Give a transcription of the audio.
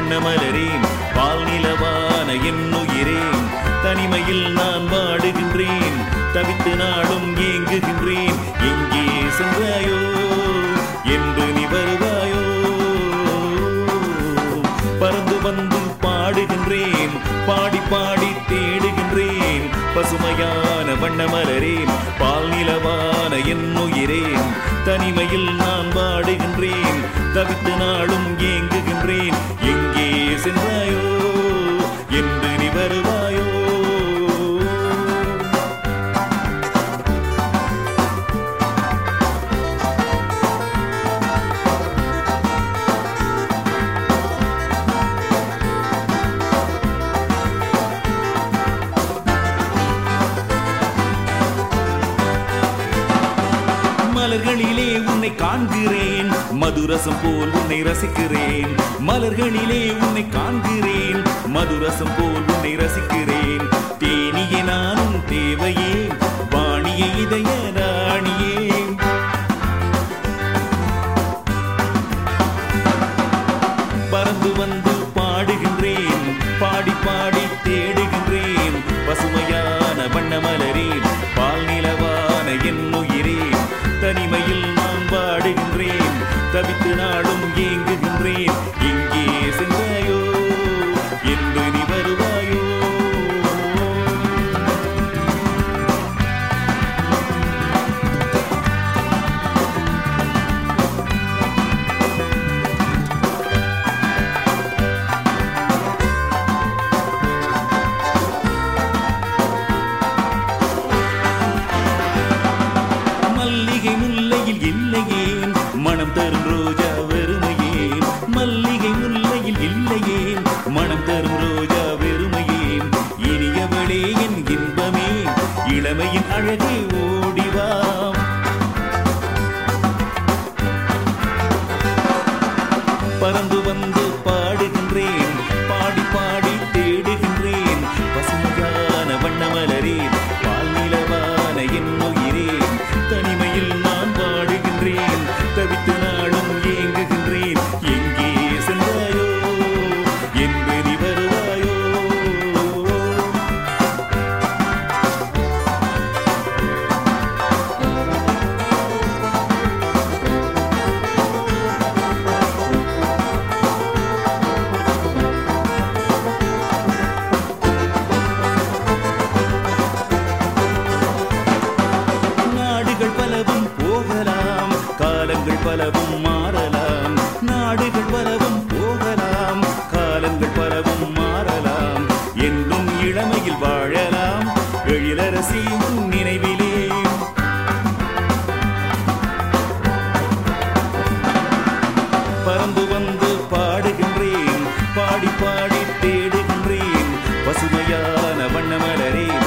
வண்ணமலரேன் பால் நிலவான என் உயிரேன் தனிமையில் நான் வாடுகின்றேன் தவித்து நாளும் ஏங்குகின்றேன் எங்கே சென்றாயோ என்று நீ வருவாயோ பறந்து வந்து பாடுகின்றேன் பாடி பாடி தேடுகின்றேன் பசுமையான வண்ணமலரேன் பால் நிலவான என் உயிரேன் தனிமையில் நான் வாடுகின்றேன் தவித்து நாளும் ஏங்குகின்றேன் எங்கே சென்றாயோ என்று நீ வருவாயோ மலர்களிலே உன்னை காண்கிறேன் மதுரசம் போல் உன்னை ரசிக்கிறேன் மலர்களிலே உன்னை காண்கிறேன் மதுரசம் போல் உன்னை ரசிக்கிறேன் தேனியே நானும் தேவையே வாணிய இதய ராணியே பறந்து வந்து பாடுகின்றேன் பாடி பாடி தேடுகின்றேன் பசுமையான வண்ணமலரேன் பால் நிலவான என் உயிரேன் தனிமையில் நான் பாடுகின்றேன் தவித்து நாளும் ஏங்குகின்றேன் எங்கே சென்றாயோ என்று நீ வருவாயோ மல்லிகை முல்லையில் இல்லையேன் மனம் தரும் ரோஜா வெறுமையேன் மல்லிகை முல்லையில் இல்லையேன் மனம் தரும் ரோஜா வெறுமையேன் இனியவளே என் இன்பமே இளமையின் அழகே ஓடிவாம் பறந்து வந்து பாடுகின்றேன் பாடி பாடி தேடுகின்றேன் பசுமையான வண்ணமலரேன் பால் நிலவான என் உயிரேன் தனிமையில் நான் பாடுகின்றேன் தவித்து நாளும் ஏங்குகின்றேன் எங்கே சென்றாயோ என்று நீ வருவாயோ நாடுகள் பலவும் போகலாம் காலங்கள் பலவும் மாறலாம் நாடுகள் பலவும் போகலாம் காலங்கள் பலவும் மாறலாம் என்றும் இளமையில் வாழலாம் எழிலரசி உன் நினைவிலே பறந்து வந்து பாடுகின்றேன் பாடி பாடி தேடுகின்றேன் பசுமையான வண்ணமலரே